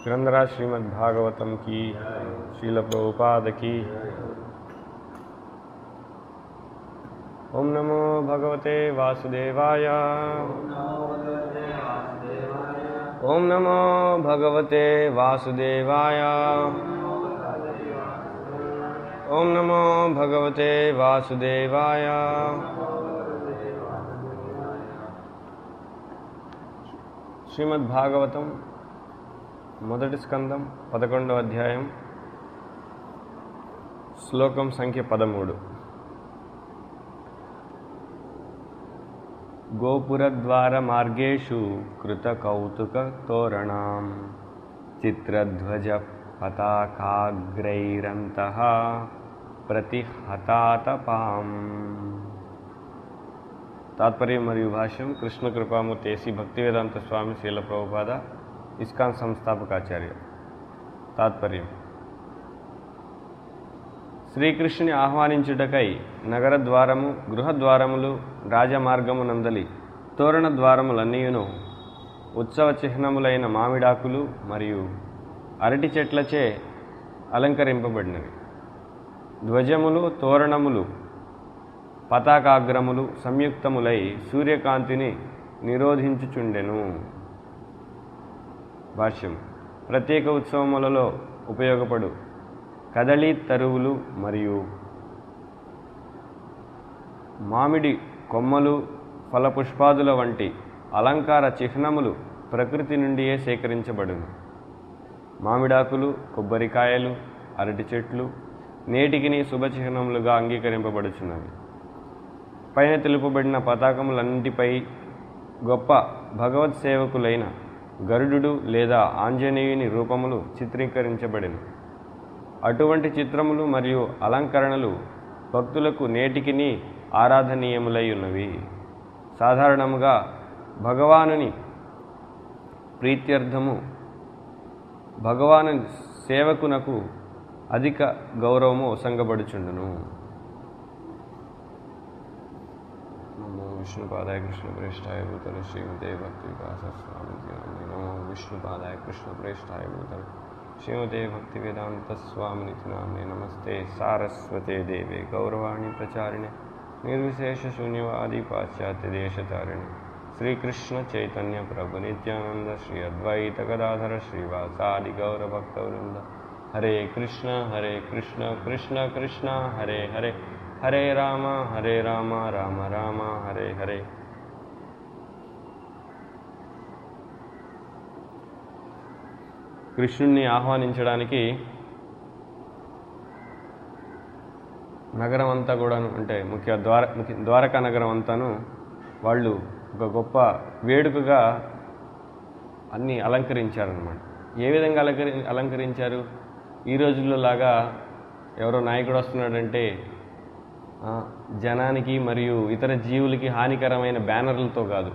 ग्रंथराज श्रीमद् भागवतम की शील प्रभुपाद की ओम नमो भगवते वासुदेवाय ओम नमो भगवते वासुदेवाय ओम नमो भगवते वासुदेवाय శ్రీమద్ భాగవతం మొదటి స్కందం పదకొండవ అధ్యాయం శ్లోకం సంఖ్య పదమూడు గోపురద్వార మార్గేషు కృతకౌతుక తోరణాం చిత్రధ్వజ పతాకాగ్రైరంతః ప్రతిహతాతపాం తాత్పర్యం మరియు భాష్యం కృష్ణ కృపామూర్తి ఏసీ భక్తివేదాంత స్వామి శీల ప్రభుపాద ఇస్కాన్ సంస్థాపకాచార్య తాత్పర్యం శ్రీకృష్ణుని ఆహ్వానించుటకై నగర ద్వారము గృహద్వారములు రాజమార్గమునందలి తోరణ ద్వారములన్నీయును ఉత్సవ చిహ్నములైన మామిడాకులు మరియు అరటి చెట్లచే అలంకరింపబడినవి ధ్వజములు తోరణములు పతాకాగ్రములు సంయుక్తములై సూర్యకాంతిని నిరోధించుచుండెను భాష్యం ప్రత్యేక ఉత్సవములలో ఉపయోగపడు కదళీ తరువులు మరియు మామిడి కొమ్మలు ఫలపుష్పాదుల వంటి అలంకార చిహ్నములు ప్రకృతి నుండియే సేకరించబడును మామిడాకులు కొబ్బరికాయలు అరటి చెట్లు నేటికిని శుభచిహ్నములుగా అంగీకరింపబడుచున్నవి పైన తెలుపబడిన పతాకములన్నింటిపై గొప్ప భగవత్ సేవకులైన గరుడు లేదా ఆంజనేయుని రూపములు చిత్రీకరించబడిన అటువంటి చిత్రములు మరియు అలంకరణలు భక్తులకు నేటికిని ఆరాధనీయములై ఉన్నవి సాధారణముగా భగవానుని ప్రీత్యర్థము భగవాను సేవకునకు అధిక గౌరవము సంగబడుచుండును నమో విష్ణుపాదాయ కృష్ణ ప్రేష్టాయ భూతల శ్రీమతే భక్తి వికాస స్వామి నమో విష్ణుపాదాయ కృష్ణ ప్రేష్టాయ భూతల శ్రీమతే భక్తి వేదాంత స్వామిని నామే నమస్తే సారస్వతే దేవే గౌరవాణి ప్రచారిణే నిర్విశేష శూన్యవాది పాశ్చాత్య దేశతారిణి శ్రీకృష్ణ చైతన్య ప్రభు నిత్యానంద శ్రీ అద్వైత గదాధర శ్రీవాసాది గౌర భక్తవృంద హరే కృష్ణ హరే కృష్ణ కృష్ణ కృష్ణ హరే హరే హరే రామ హరే రామ రామ రామ హరే హరే కృష్ణుణ్ణి ఆహ్వానించడానికి నగరం అంతా కూడాను అంటే ముఖ్య ద్వార ముఖ్య ద్వారకా నగరం అంతాను వాళ్ళు ఒక గొప్ప వేడుకగా అన్నీ అలంకరించారనమాట ఏ విధంగా అలంకరి అలంకరించారు ఈ రోజుల్లో లాగా ఎవరో నాయకుడు వస్తున్నాడంటే ఆ, జనానికి మరియు ఇతర జీవులకి హానికరమైన బ్యానర్లతో కాదు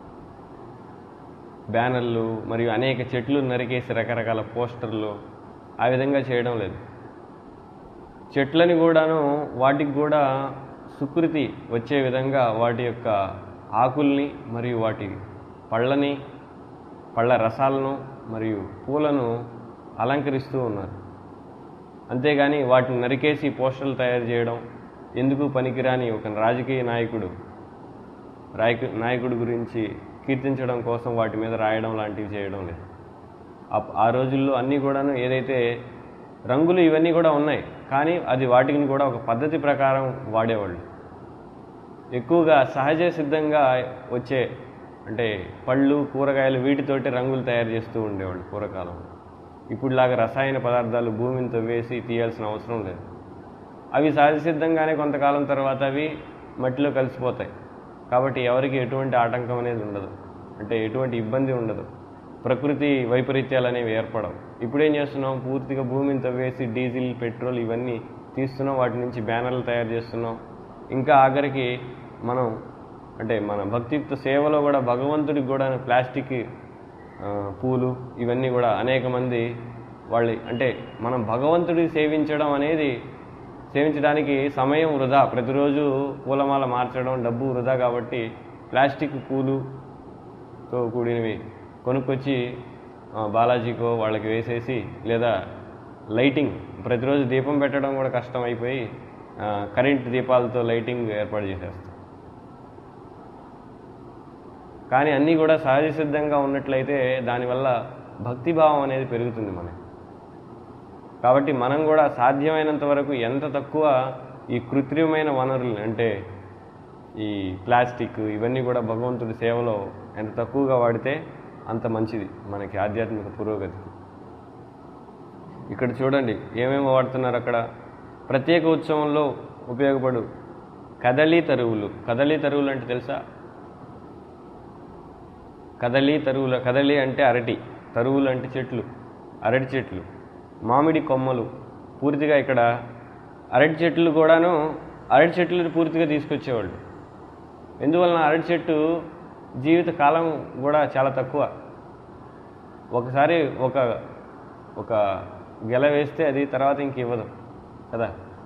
బ్యానర్లు మరియు అనేక చెట్లు నరికేసి రకరకాల పోస్టర్లు ఆ విధంగా చేయడం లేదు చెట్లని కూడాను వాటికి కూడా సుకృతి వచ్చే విధంగా వాటి యొక్క ఆకుల్ని మరియు వాటి పళ్ళని పళ్ళ రసాలను మరియు పూలను అలంకరిస్తూ ఉన్నారు అంతేగాని వాటిని నరికేసి పోస్టర్లు తయారు చేయడం ఎందుకు పనికిరాని ఒక రాజకీయ నాయకుడు రాయకు నాయకుడి గురించి కీర్తించడం కోసం వాటి మీద రాయడం లాంటివి చేయడం లేదు ఆ- ఆ రోజుల్లో అన్నీ కూడాను ఏదైతే రంగులు ఇవన్నీ కూడా ఉన్నాయి కానీ అది వాటిని కూడా ఒక పద్ధతి ప్రకారం వాడేవాళ్ళు ఎక్కువగా సహజ సిద్ధంగా వచ్చే అంటే పళ్ళు కూరగాయలు వీటితోటి రంగులు తయారు చేస్తూ ఉండేవాళ్ళు పూర్వకాలంలో ఇప్పుడులాగా రసాయన పదార్థాలు భూమిని తవ్వేసి తీయాల్సిన అవసరం లేదు అవి సహజ సిద్ధంగానే కొంతకాలం తర్వాత అవి మట్టిలో కలిసిపోతాయి కాబట్టి ఎవరికి ఎటువంటి ఆటంకం అనేది ఉండదు అంటే ఎటువంటి ఇబ్బంది ఉండదు ప్రకృతి వైపరీత్యాలు అనేవి ఏర్పడవు ఇప్పుడేం చేస్తున్నాం పూర్తిగా భూమిని తవ్వేసి డీజిల్ పెట్రోల్ ఇవన్నీ తీస్తున్నాం వాటి నుంచి బ్యానర్లు తయారు చేస్తున్నాం ఇంకా ఆఖరికి మనం అంటే మన భక్తియుక్త సేవలో కూడా భగవంతుడికి కూడా ప్లాస్టిక్ ఆ, పూలు ఇవన్నీ కూడా అనేక మంది వాళ్ళు అంటే మనం భగవంతుడికి సేవించడం అనేది సేవించడానికి సమయం వృధా ప్రతిరోజు పూలమాల మార్చడం డబ్బు వృధా కాబట్టి ప్లాస్టిక్ పూలుతో కూడినవి కొనుక్కొచ్చి ఆ, బాలాజీకో వాళ్ళకి వేసేసి లేదా లైటింగ్ ప్రతిరోజు దీపం పెట్టడం కూడా కష్టం అయిపోయి ఆ, కరెంట్ దీపాలతో లైటింగ్ ఏర్పాటు చేసేస్తాం కానీ అన్నీ కూడా సహజ సిద్ధంగా ఉన్నట్లయితే దానివల్ల భక్తిభావం అనేది పెరుగుతుంది మనకి కాబట్టి మనం కూడా సాధ్యమైనంత వరకు ఎంత తక్కువ ఈ కృత్రిమమైన వనరులు అంటే ఈ ప్లాస్టిక్ ఇవన్నీ కూడా భగవంతుడి సేవలో ఎంత తక్కువగా వాడితే అంత మంచిది మనకి ఆధ్యాత్మిక పురోగతికి ఇక్కడ చూడండి ఏమేమి వాడుతున్నారు అక్కడ ప్రత్యేక ఉత్సవంలో ఉపయోగపడు కదలి తరువులు కదలి తరువులు అంటే తెలుసా కదలి తరువుల కదలి అంటే అరటి తరువులు అంటే చెట్లు అరటి చెట్లు మామిడి కొమ్మలు పూర్తిగా ఇక్కడ అరటి చెట్లు కూడాను అరటి చెట్లు పూర్తిగా తీసుకొచ్చేవాళ్ళు ఎందువలన అరటి చెట్టు జీవిత కాలం కూడా చాలా తక్కువ ఒకసారి ఒక ఒక గెల వేస్తే అది తర్వాత ఇంక ఇవ్వదు కదా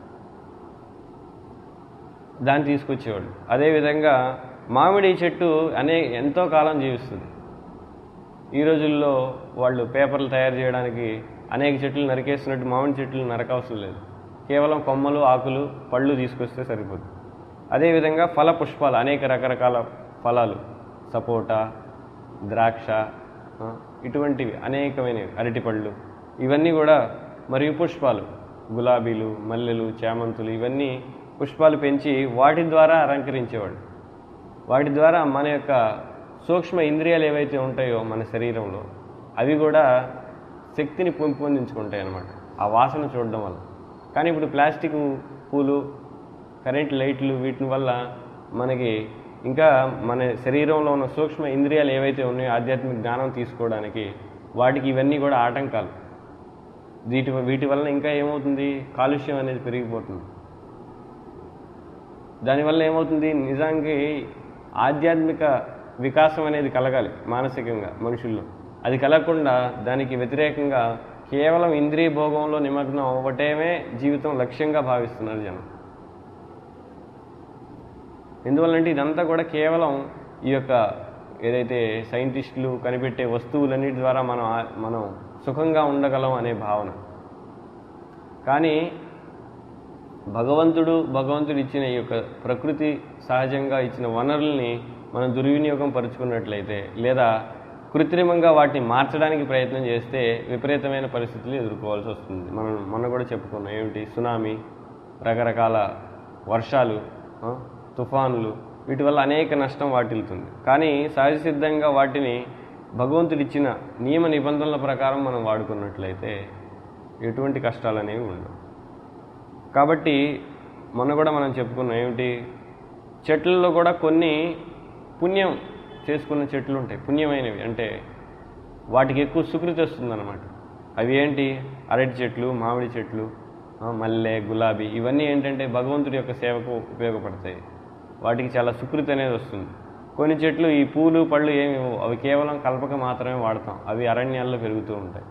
దాన్ని తీసుకొచ్చేవాళ్ళు అదేవిధంగా మామిడి చెట్టు అనే ఎంతో కాలం జీవిస్తుంది ఈ రోజుల్లో వాళ్ళు పేపర్లు తయారు చేయడానికి అనేక చెట్లు నరికేస్తున్నట్టు మామిడి చెట్లు నరకవసరం లేదు కేవలం కొమ్మలు ఆకులు పళ్ళు తీసుకొస్తే సరిపోతుంది అదేవిధంగా ఫల పుష్పాలు అనేక రకరకాల ఫలాలు సపోటా ద్రాక్ష ఆ, ఇటువంటివి అనేకమైనవి అరటిపళ్ళు ఇవన్నీ కూడా మరియు పుష్పాలు గులాబీలు మల్లెలు చామంతులు ఇవన్నీ పుష్పాలు పెంచి వాటి ద్వారా అలంకరించేవాడు వాటి ద్వారా మన యొక్క సూక్ష్మ ఇంద్రియాలు ఏవైతే ఉంటాయో మన శరీరంలో అవి కూడా శక్తిని పెంపొందించుకుంటాయి అన్నమాట ఆ వాసన చూడడం వల్ల కానీ ఇప్పుడు ప్లాస్టిక్ పూలు కరెంట్ లైట్లు వీటి వల్ల మనకి ఇంకా మన శరీరంలో ఉన్న సూక్ష్మ ఇంద్రియాలు ఏవైతే ఉన్నాయో ఆధ్యాత్మిక జ్ఞానం తీసుకోవడానికి వాటికి ఇవన్నీ కూడా ఆటంకాలు వీటి వీటి వల్ల ఇంకా ఏమవుతుంది కాలుష్యం అనేది పెరిగిపోతుంది దానివల్ల ఏమవుతుంది నిజానికి ఆధ్యాత్మిక వికాసం అనేది కలగాలి మానసికంగా మనుషుల్లో అది కలగకుండా దానికి వ్యతిరేకంగా కేవలం ఇంద్రియ భోగంలో నిమగ్నం అవ్వటమే జీవితం లక్ష్యంగా భావిస్తున్నారు జనం ఎందువల్లంటే ఇదంతా కూడా కేవలం ఈ యొక్క ఏదైతే సైంటిస్టులు కనిపెట్టే వస్తువులన్నిటి ద్వారా మనం ఆ- మనం సుఖంగా ఉండగలం అనే భావన కానీ భగవంతుడు భగవంతుడు ఇచ్చిన ఈ యొక్క ప్రకృతి సహజంగా ఇచ్చిన వనరుల్ని మనం దుర్వినియోగం పరుచుకున్నట్లయితే లేదా కృత్రిమంగా వాటిని మార్చడానికి ప్రయత్నం చేస్తే విపరీతమైన పరిస్థితులు ఎదుర్కోవాల్సి వస్తుంది మనం మొన్న కూడా చెప్పుకున్నాం ఏమిటి సునామీ రకరకాల వర్షాలు ఆ, తుఫానులు వీటి వల్ల అనేక నష్టం వాటిల్లుతుంది కానీ సహజ సిద్ధంగా వాటిని భగవంతుడు ఇచ్చిన నియమ నిబంధనల ప్రకారం మనం వాడుకున్నట్లయితే ఎటువంటి కష్టాలు అనేవి ఉండవు కాబట్టి మొన్న కూడా మనం చెప్పుకున్నాం ఏమిటి చెట్లలో కూడా కొన్ని పుణ్యం చేసుకున్న చెట్లు ఉంటాయి పుణ్యమైనవి అంటే వాటికి ఎక్కువ సుకృతి వస్తుందన్నమాట అవి ఏంటి అరటి చెట్లు మామిడి చెట్లు ఆ, మల్లె గులాబీ ఇవన్నీ ఏంటంటే భగవంతుడి యొక్క సేవకు ఉపయోగపడతాయి వాటికి చాలా సుకృతి అనేది వస్తుంది కొన్ని చెట్లు ఈ పూలు పళ్ళు ఏమి ఇవ్వవు. అవి కేవలం కలపక మాత్రమే వాడతాం అవి అరణ్యాల్లో పెరుగుతూ ఉంటాయి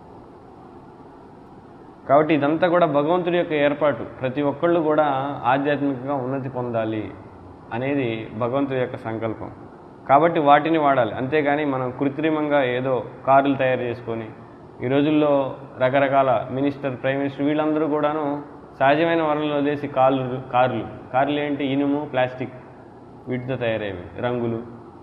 కాబట్టి ఇదంతా కూడా భగవంతుడి యొక్క ఏర్పాటు ప్రతి ఒక్కళ్ళు కూడా ఆధ్యాత్మికంగా ఉన్నతి పొందాలి అనేది భగవంతుడి యొక్క సంకల్పం కాబట్టి వాటిని వాడాలి అంతేగాని మనం కృత్రిమంగా ఏదో కార్లు తయారు చేసుకొని ఈ రోజుల్లో రకరకాల మినిస్టర్ ప్రైమ్ మినిస్టర్ వీళ్ళందరూ కూడాను సహజమైన వనరులు వదిలేసి కార్లు కార్లు కార్లు ఏంటి ఇనుము ప్లాస్టిక్ వీటితో తయారయ్యేవి రంగులు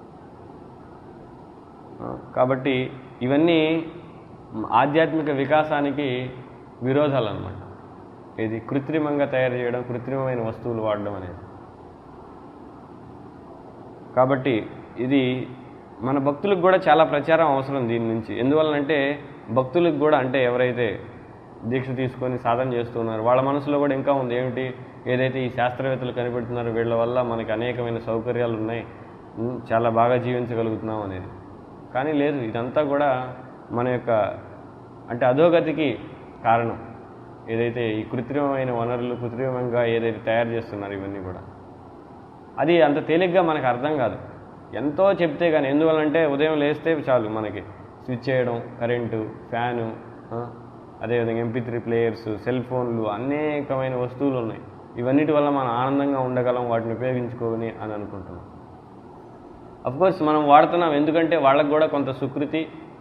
ఆ, కాబట్టి ఇవన్నీ ఆధ్యాత్మిక వికాసానికి విరోధాలు అన్నమాట ఇది కృత్రిమంగా తయారు చేయడం కృత్రిమమైన వస్తువులు వాడడం అనేది కాబట్టి ఇది మన భక్తులకు కూడా చాలా ప్రచారం అవసరం దీని నుంచి ఎందువలనంటే భక్తులకు కూడా అంటే ఎవరైతే దీక్ష తీసుకొని సాధన చేస్తున్నారు వాళ్ళ మనసులో కూడా ఇంకా ఉంది ఏమిటి ఏదైతే ఈ శాస్త్రవేత్తలు కనిపెడుతున్నారో వీళ్ళ వల్ల మనకి అనేకమైన సౌకర్యాలు ఉన్నాయి ఉమ్, చాలా బాగా జీవించగలుగుతున్నాం అనేది కానీ లేదు ఇదంతా కూడా మన యొక్క అంటే అధోగతికి కారణం ఏదైతే ఈ కృత్రిమమైన వనరులు కృత్రిమంగా ఏదైతే తయారు చేస్తున్నారు ఇవన్నీ కూడా అది అంత తేలిగ్గా మనకు అర్థం కాదు ఎంతో చెప్తే కానీ ఎందువల్లంటే ఉదయం లేస్తే చాలు మనకి స్విచ్ చేయడం కరెంటు ఫ్యాను ఆ, అదేవిధంగా ఎంపీ త్రీ ప్లేయర్స్ సెల్ ఫోన్లు అనేకమైన వస్తువులు ఉన్నాయి ఇవన్నిటి వల్ల మనం ఆనందంగా ఉండగలం వాటిని ఉపయోగించుకొని అని అనుకుంటున్నాం కోర్స్ మనం వాడుతున్నాం ఎందుకంటే వాళ్ళకు కూడా కొంత సుకృతి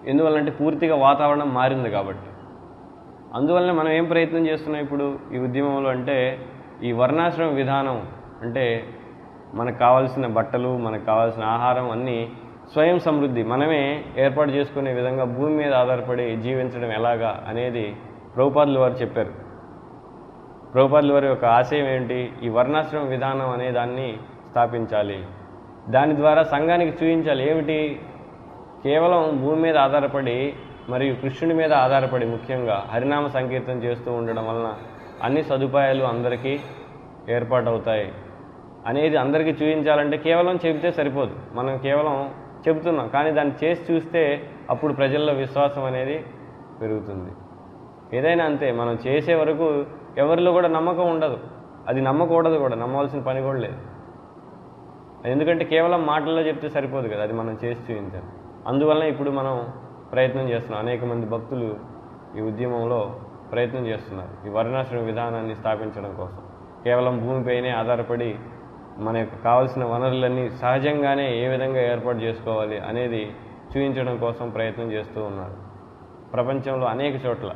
ఎందువల్లంటే పూర్తిగా వాతావరణం మారింది కాబట్టి అందువలన మనం ఏం ప్రయత్నం చేస్తున్నాం ఇప్పుడు ఈ ఉద్యమంలో అంటే ఈ వర్ణాశ్రమ విధానం అంటే మనకు కావాల్సిన బట్టలు మనకు కావాల్సిన ఆహారం అన్నీ స్వయం సమృద్ధి మనమే ఏర్పాటు చేసుకునే విధంగా భూమి మీద ఆధారపడి జీవించడం ఎలాగా అనేది ప్రభుపాదులు వారు చెప్పారు ప్రభుపాదుల వారి యొక్క ఆశయం ఏంటి ఈ వర్ణాశ్రమ విధానం అనే దాన్ని స్థాపించాలి దాని ద్వారా సంఘానికి చూపించాలి ఏమిటి కేవలం భూమి మీద ఆధారపడి మరియు కృష్ణుడి మీద ఆధారపడి ముఖ్యంగా హరినామ సంకీర్తన చేస్తూ ఉండడం వలన అన్ని సదుపాయాలు అందరికీ ఏర్పాటవుతాయి అనేది అందరికీ చూపించాలంటే కేవలం చెబితే సరిపోదు మనం కేవలం చెబుతున్నాం కానీ దాన్ని చేసి చూస్తే అప్పుడు ప్రజల్లో విశ్వాసం అనేది పెరుగుతుంది ఏదైనా అంతే మనం చేసే వరకు ఎవరిలో కూడా నమ్మకం ఉండదు అది నమ్మకూడదు కూడా నమ్మవలసిన పని కూడా లేదు ఎందుకంటే కేవలం మాటల్లో చెప్తే సరిపోదు కదా అది మనం చేసి చూపించాలి అందువల్ల ఇప్పుడు మనం ప్రయత్నం చేస్తున్నాం అనేక మంది భక్తులు ఈ ఉద్యమంలో ప్రయత్నం చేస్తున్నారు ఈ వర్ణాశ్రమ విధానాన్ని స్థాపించడం కోసం కేవలం భూమిపైనే ఆధారపడి మన యొక్క కావలసిన వనరులన్నీ సహజంగానే ఏ విధంగా ఏర్పాటు చేసుకోవాలి అనేది చూపించడం కోసం ప్రయత్నం చేస్తూ ఉన్నారు ప్రపంచంలో అనేక చోట్ల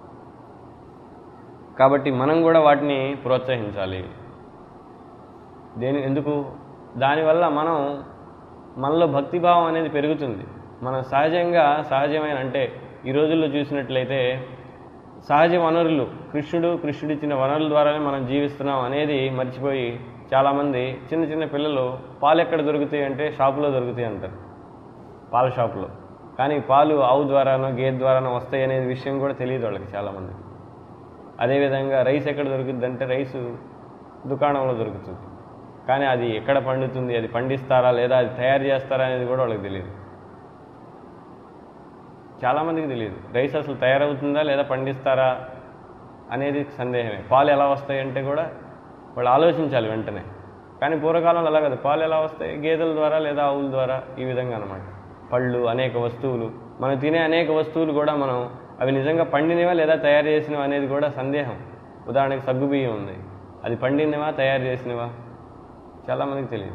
కాబట్టి మనం కూడా వాటిని ప్రోత్సహించాలి దేని ఎందుకు దానివల్ల మనం మనలో భక్తిభావం అనేది పెరుగుతుంది మనం సహజంగా సహజమైన అంటే ఈ రోజుల్లో చూసినట్లయితే సహజ వనరులు కృష్ణుడు కృష్ణుడు ఇచ్చిన వనరుల ద్వారానే మనం జీవిస్తున్నాం అనేది మర్చిపోయి చాలామంది చిన్న చిన్న పిల్లలు పాలు ఎక్కడ దొరుకుతాయి అంటే షాపులో దొరుకుతాయి అంటారు పాల షాపులో కానీ పాలు ఆవు ద్వారానో గేదె ద్వారానో వస్తాయి అనేది విషయం కూడా తెలియదు వాళ్ళకి చాలామందికి అదేవిధంగా రైస్ ఎక్కడ దొరుకుతుంది అంటే రైసు దుకాణంలో దొరుకుతుంది కానీ అది ఎక్కడ పండుతుంది అది పండిస్తారా లేదా అది తయారు చేస్తారా అనేది కూడా వాళ్ళకి తెలియదు చాలామందికి తెలియదు రైస్ అసలు తయారవుతుందా లేదా పండిస్తారా అనేది సందేహమే పాలు ఎలా వస్తాయి అంటే కూడా వాళ్ళు ఆలోచించాలి వెంటనే కానీ పూర్వకాలంలో అలా కాదు పాలు ఎలా వస్తాయి గేదెల ద్వారా లేదా ఆవుల ద్వారా ఈ విధంగా అనమాట పళ్ళు అనేక వస్తువులు మనం తినే అనేక వస్తువులు కూడా మనం అవి నిజంగా పండినవా లేదా తయారు చేసినవా అనేది కూడా సందేహం ఉదాహరణకి సగ్గుబియ్యం ఉంది అది పండినవా తయారు చేసినవా చాలామందికి తెలియదు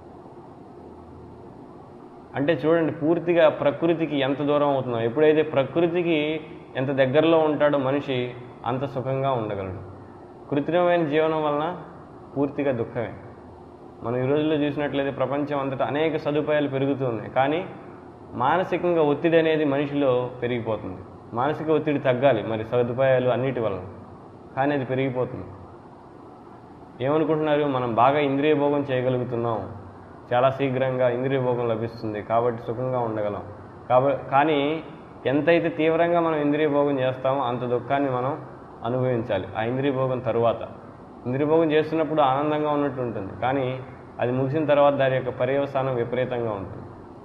అంటే చూడండి పూర్తిగా ప్రకృతికి ఎంత దూరం అవుతున్నాం ఎప్పుడైతే ప్రకృతికి ఎంత దగ్గరలో ఉంటాడో మనిషి అంత సుఖంగా ఉండగలడు కృత్రిమమైన జీవనం వలన పూర్తిగా దుఃఖమే మనం ఈ రోజుల్లో చూసినట్లయితే ప్రపంచం అంతటా అనేక సదుపాయాలు పెరుగుతూ ఉన్నాయి కానీ మానసికంగా ఒత్తిడి అనేది మనిషిలో పెరిగిపోతుంది మానసిక ఒత్తిడి తగ్గాలి మరి సదుపాయాలు అన్నిటి వలన కానీ అది పెరిగిపోతుంది ఏమనుకుంటున్నారు మనం బాగా ఇంద్రియ భోగం చేయగలుగుతున్నాం చాలా శీఘ్రంగా ఇంద్రియ భోగం లభిస్తుంది కాబట్టి సుఖంగా ఉండగలం కాబ కానీ ఎంతైతే తీవ్రంగా మనం ఇంద్రియ భోగం చేస్తామో అంత దుఃఖాన్ని మనం అనుభవించాలి ఆ ఇంద్రియ భోగం తరువాత ఇంద్రియ భోగం చేస్తున్నప్పుడు ఆనందంగా ఉన్నట్టు ఉంటుంది కానీ అది ముగిసిన తర్వాత దాని యొక్క పర్యవసానం విపరీతంగా ఉంటుంది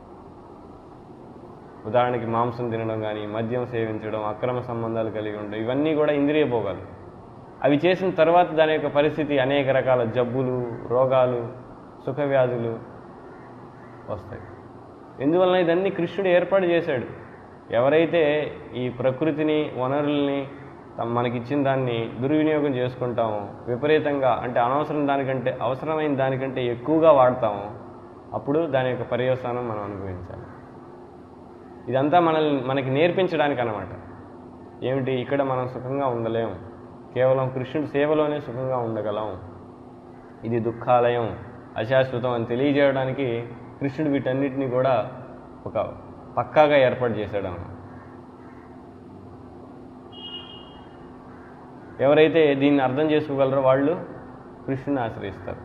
ఉదాహరణకి మాంసం తినడం కానీ మద్యం సేవించడం అక్రమ సంబంధాలు కలిగి ఉండడం ఇవన్నీ కూడా ఇంద్రియ భోగాలు అవి చేసిన తర్వాత దాని యొక్క పరిస్థితి అనేక రకాల జబ్బులు రోగాలు సుఖ వ్యాధులు వస్తాయి ఎందువలన ఇదన్నీ కృష్ణుడు ఏర్పాటు చేశాడు ఎవరైతే ఈ ప్రకృతిని వనరుల్ని తమ- మనకిచ్చిన దాన్ని దుర్వినియోగం చేసుకుంటామో విపరీతంగా అంటే అనవసరం దానికంటే అవసరమైన దానికంటే ఎక్కువగా వాడతామో అప్పుడు దాని యొక్క పర్యవసానం మనం అనుభవించాలి ఇదంతా మనల్ని మనకి నేర్పించడానికి అన్నమాట ఏమిటి ఇక్కడ మనం సుఖంగా ఉండలేం కేవలం కృష్ణుడి సేవలోనే సుఖంగా ఉండగలం ఇది దుఃఖాలయం అశాశ్వతం అని తెలియజేయడానికి కృష్ణుడు వీటన్నిటిని కూడా ఒక పక్కాగా ఏర్పాటు చేశాడు అన్నమాట ఎవరైతే దీన్ని అర్థం చేసుకోగలరో వాళ్ళు కృష్ణుని ఆశ్రయిస్తారు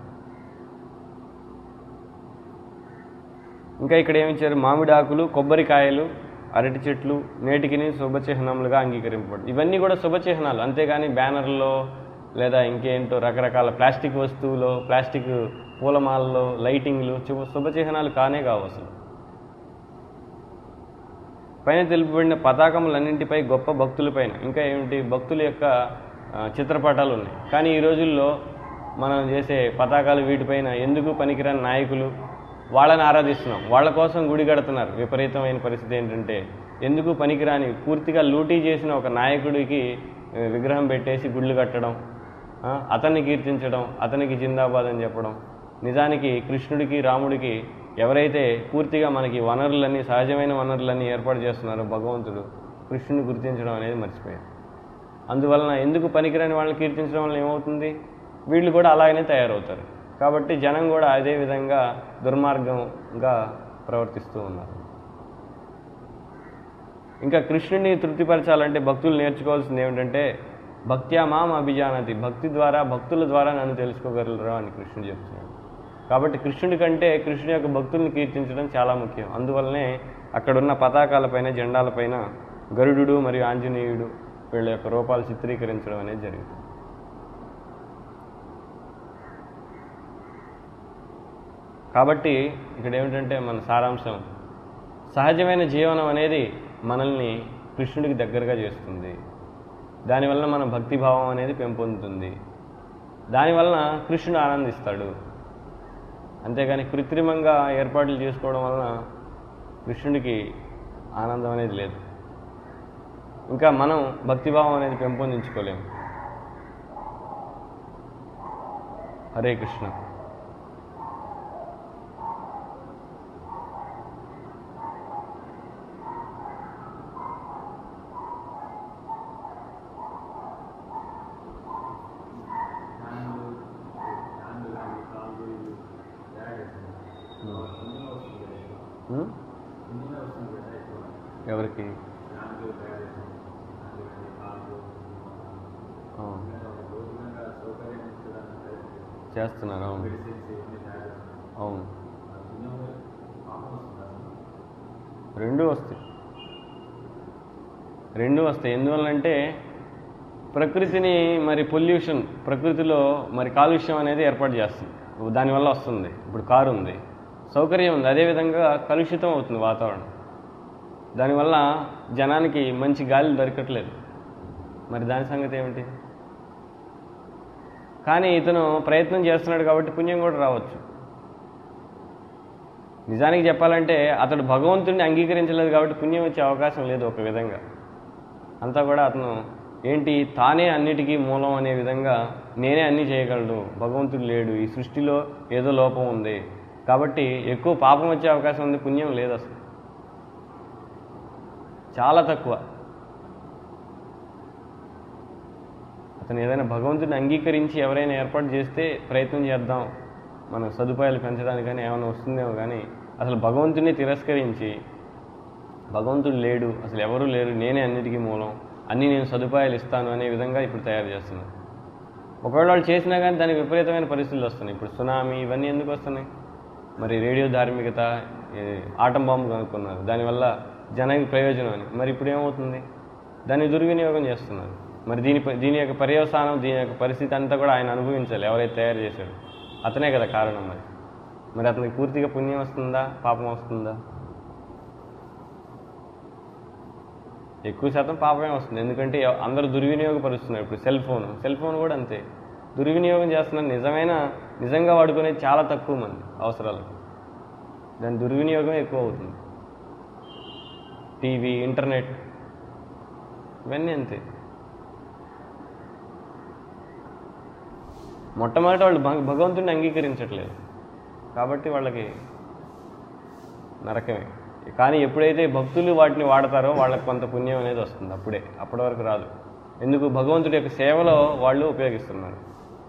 ఇంకా ఇక్కడ ఏమిచ్చారు మామిడి ఆకులు కొబ్బరికాయలు అరటి చెట్లు నేటికిని శుభచిహ్నములుగా అంగీకరింపబడు ఇవన్నీ కూడా శుభచిహ్నాలు అంతేగాని బ్యానర్లో లేదా ఇంకేంటో రకరకాల ప్లాస్టిక్ వస్తువులో ప్లాస్టిక్ పూలమాలలో లైటింగ్లు శుభ శుభచిహ్నాలు కానే కావు అసలు పైన తెలుపబడిన పతాకములన్నింటిపై గొప్ప భక్తులపైన ఇంకా ఏమిటి భక్తుల యొక్క ఆ, చిత్రపటాలు ఉన్నాయి కానీ ఈ రోజుల్లో మనం చేసే పతాకాలు వీటిపైన ఎందుకు పనికిరాని నాయకులు వాళ్ళని ఆరాధిస్తున్నాం వాళ్ళ కోసం గుడి కడుతున్నారు విపరీతమైన పరిస్థితి ఏంటంటే ఎందుకు పనికిరాని పూర్తిగా లూటీ చేసిన ఒక నాయకుడికి ఆ, విగ్రహం పెట్టేసి గుళ్ళు కట్టడం ఆ, అతన్ని కీర్తించడం అతనికి జిందాబాద్ అని చెప్పడం నిజానికి కృష్ణుడికి రాముడికి ఎవరైతే పూర్తిగా మనకి వనరులన్నీ సహజమైన వనరులన్నీ ఏర్పాటు చేస్తున్నారో భగవంతుడు కృష్ణుని గుర్తించడం అనేది మర్చిపోయారు అందువలన ఎందుకు పనికిరాని వాళ్ళని కీర్తించడం వల్ల ఏమవుతుంది వీళ్ళు కూడా అలాగనే తయారవుతారు కాబట్టి జనం కూడా అదే విధంగా దుర్మార్గంగా ప్రవర్తిస్తూ ఉన్నారు ఇంకా కృష్ణుని తృప్తిపరచాలంటే భక్తులు నేర్చుకోవాల్సింది ఏమిటంటే భక్త్యా మాం అభిజానతి భక్తి ద్వారా భక్తుల ద్వారా నన్ను తెలుసుకోగలరు అని కృష్ణుడు చెప్తున్నాడు కాబట్టి కృష్ణుడి కంటే కృష్ణుడి యొక్క భక్తుల్ని కీర్తించడం చాలా ముఖ్యం అందువల్లనే అక్కడున్న పతాకాలపైన జెండాలపైన గరుడు మరియు ఆంజనేయుడు వీళ్ళ యొక్క రూపాలు చిత్రీకరించడం అనేది జరిగింది కాబట్టి ఇక్కడ ఏమిటంటే మన సారాంశం సహజమైన జీవనం అనేది మనల్ని కృష్ణుడికి దగ్గరగా చేస్తుంది దానివల్ల మన భక్తిభావం అనేది పెంపొందుతుంది దానివలన కృష్ణుడు ఆనందిస్తాడు అంతేగాని కృత్రిమంగా ఏర్పాట్లు చేసుకోవడం వలన కృష్ణుడికి ఆనందం అనేది లేదు ఇంకా మనం భక్తిభావం అనేది పెంపొందించుకోలేము హరే కృష్ణ హ్యాండ్ హ్యాండ్ కానీ కాళ్ళు ఇవి తయారు చేస్తుంది ఇందులో వస్తుంది కదా ఎక్కువ. ఉమ్? ఇందులో వస్తుంది కదా ఎక్కువ ఎవరికి హ్యాండ్ తయారు చేస్తుంది హ్యాండ్ కానీ కాళ్ళు ఆ, ఇంకా ఒక భౌతికంగా సౌకర్యం ఇచ్చడానికి ప్రయత్నం చేస్తుంది. చేస్తున్నారు అవును మెడిసిన్స్ ఇవన్నీ తయారు చేస్తుంది అవును ఆ పుణ్యం పాపం వస్తుంది అసలు రెండు వస్తాయి రెండు వస్తాయి ఎందువల్లంటే ప్రకృతిని మరి పొల్యూషన్ ప్రకృతిలో మరి కాలుష్యం అనేది ఏర్పాటు చేస్తుంది దానివల్ల వస్తుంది ఇప్పుడు కారు ఉంది సౌకర్యం ఉంది అదేవిధంగా కలుషితం అవుతుంది వాతావరణం దానివల్ల జనానికి మంచి గాలి దొరకట్లేదు మరి దాని సంగతి ఏమిటి కానీ ఇతను ప్రయత్నం చేస్తున్నాడు కాబట్టి పుణ్యం కూడా రావచ్చు నిజానికి చెప్పాలంటే అతడు భగవంతుడిని అంగీకరించలేదు కాబట్టి పుణ్యం వచ్చే అవకాశం లేదు ఒక విధంగా అంతా కూడా అతను ఏంటి తానే అన్నిటికీ మూలం అనే విధంగా నేనే అన్నీ చేయగలడు భగవంతుడు లేడు ఈ సృష్టిలో ఏదో లోపం ఉంది కాబట్టి ఎక్కువ పాపం వచ్చే అవకాశం ఉంది పుణ్యం లేదు అసలు చాలా తక్కువ అతను ఏదైనా భగవంతుడిని అంగీకరించి ఎవరైనా ఏర్పాటు చేస్తే ప్రయత్నం చేద్దాం మన సదుపాయాలు పెంచడానికని ఏమైనా వస్తుందేమో కానీ అసలు భగవంతుడిని తిరస్కరించి భగవంతుడు లేడు అసలు ఎవరు లేరు నేనే అన్నిటికీ మూలం అన్నీ నేను సదుపాయాలు ఇస్తాను అనే విధంగా ఇప్పుడు తయారు చేస్తున్నారు ఒకవేళ వాళ్ళు చేసినా కానీ దానికి విపరీతమైన పరిస్థితులు వస్తున్నాయి ఇప్పుడు సునామీ ఇవన్నీ ఎందుకు వస్తున్నాయి మరి రేడియో ధార్మికత ఈ ఆటం బాంబు కనుక్కున్నారు దానివల్ల జనానికి ప్రయోజనం అని మరి ఇప్పుడు ఏమవుతుంది దాన్ని దుర్వినియోగం చేస్తున్నారు మరి దీని ప- దీని యొక్క పర్యవసానం దీని యొక్క పరిస్థితి అంతా కూడా ఆయన అనుభవించాలి ఎవరైతే తయారు చేశాడు అతనే కదా కారణం మరి మరి అతనికి పూర్తిగా పుణ్యం వస్తుందా పాపం వస్తుందా ఎక్కువ శాతం పాపమే వస్తుంది ఎందుకంటే ఎవ- అందరూ దుర్వినియోగపరుస్తున్నారు ఇప్పుడు సెల్ ఫోన్ సెల్ ఫోన్ కూడా అంతే దుర్వినియోగం చేస్తున్నారు నిజమైన నిజంగా వాడుకునేది చాలా తక్కువ మంది అవసరాలకు దాని దుర్వినియోగం ఎక్కువ అవుతుంది టీవీ ఇంటర్నెట్ ఇవన్నీ అంతే మొట్టమొదటి వాళ్ళు భగ- భగవంతుడిని అంగీకరించట్లేదు కాబట్టి వాళ్ళకి నరకమే కానీ ఎప్పుడైతే భక్తులు వాటిని వాడతారో వాళ్ళకి కొంత పుణ్యం అనేది వస్తుంది అప్పుడే అప్పటి వరకు రాదు ఎందుకు భగవంతుడి యొక్క సేవలో వాళ్ళు ఉపయోగిస్తున్నారు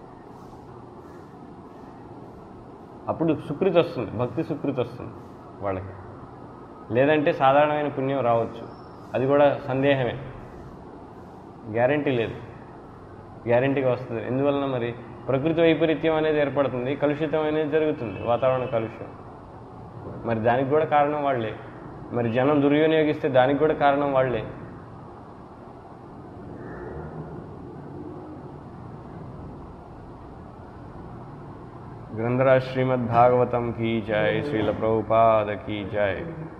అప్పుడు సుకృతి వస్తుంది భక్తి సుకృతి వస్తుంది వాళ్ళకి లేదంటే సాధారణమైన పుణ్యం రావచ్చు అది కూడా సందేహమే గ్యారంటీ లేదు గ్యారంటీగా వస్తుంది ఎందువలన మరి ప్రకృతి వైపరీత్యం అనేది ఏర్పడుతుంది కలుషితం అనేది జరుగుతుంది వాతావరణ కాలుష్యం మరి దానికి కూడా కారణం వాళ్ళే మరి జనం దుర్వినియోగిస్తే దానికి కూడా కారణం వాళ్ళే ग्रंथराज श्रीमद् भागवतम की जय श्रील प्रभुपाद की जय